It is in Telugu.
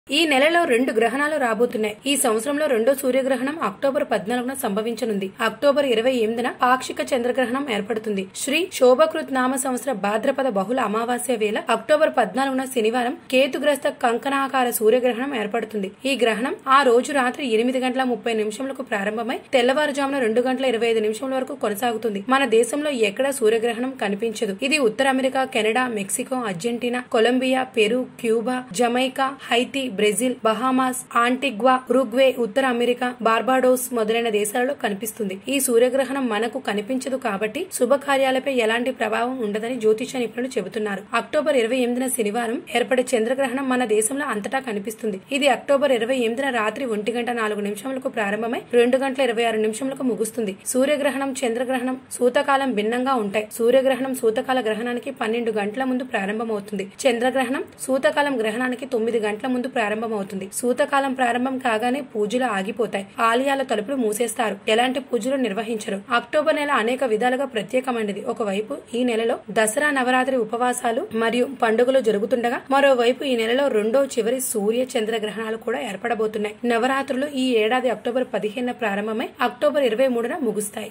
ఈ నెలలో రెండు గ్రహణాలు రాబోతున్నాయి ఈ సంవత్సరంలో రెండో సూర్యగ్రహణం అక్టోబర్ పద్నాలుగున సంభవించనుంది అక్టోబర్ ఇరవై ఎనిమిదిన పాక్షిక చంద్రగ్రహణం ఏర్పడుతుంది శ్రీ శోభకృత్ నామ సంవత్సర భాద్రపద బహుళ అమావాస్య వేళ అక్టోబర్ పద్నాలుగున శనివారం కేతుగ్రస్త కంకణాకార సూర్యగ్రహణం ఏర్పడుతుంది ఈ గ్రహణం ఆ రోజు రాత్రి ఎనిమిది గంటల ముప్పై నిమిషములకు ప్రారంభమై తెల్లవారుజామున రెండు గంటల ఇరవై ఐదు నిమిషముల వరకు కొనసాగుతుంది మన దేశంలో ఎక్కడా సూర్యగ్రహణం కనిపించదు ఇది ఉత్తర America Canada Mexico Argentina Colombia Peru Cuba Jamaica Haiti Brazil Bahamas Antigua Uruguay ఉత్తర అమెరికా బార్బాడోస్ మొదలైన దేశాలలో కనిపిస్తుంది ఈ సూర్యగ్రహణం మనకు కనిపించదు కాబట్టి శుభకార్యాలపై ఎలాంటి ప్రభావం ఉండదని జ్యోతిష నిపుణులు చెబుతున్నారు అక్టోబర్ ఇరవై ఎనిమిదిన శనివారం ఏర్పడే చంద్రగ్రహణం మన దేశంలో అంతటా కనిపిస్తుంది ఇది అక్టోబర్ ఇరవై ఎనిమిదిన రాత్రి ఒంటి గంట నాలుగు నిమిషములకు ప్రారంభమై రెండు గంటల ఇరవై ఆరు నిమిషములకు ముగుస్తుంది సూర్యగ్రహణం చంద్రగ్రహణం సూతకాలం భిన్నంగా ఉంటాయి సూర్యగ్రహణం సూతకాల గ్రహణానికి పన్నెండు గంటల ముందు ప్రారంభమవుతుంది చంద్రగ్రహణం సూతకాలం గ్రహణానికి తొమ్మిది గంటల ముందు ప్రారంభమవుతుంది సూతకాలం ప్రారంభం కాగానే పూజలు ఆగిపోతాయి ఆలయాల తలుపులు మూసేస్తారు ఎలాంటి పూజలు నిర్వహించరు అక్టోబర్ నెల అనేక విధాలుగా ప్రత్యేకమైనది ఒకవైపు ఈ నెలలో దసరా నవరాత్రి ఉపవాసాలు మరియు పండుగలు జరుగుతుండగా మరోవైపు ఈ నెలలో రెండో చివరి సూర్య చంద్ర గ్రహణాలు కూడా ఏర్పడబోతున్నాయి నవరాత్రులు ఈ ఏడాది అక్టోబర్ పదిహేను ప్రారంభమై అక్టోబర్ ఇరవై మూడున ముగుస్తాయి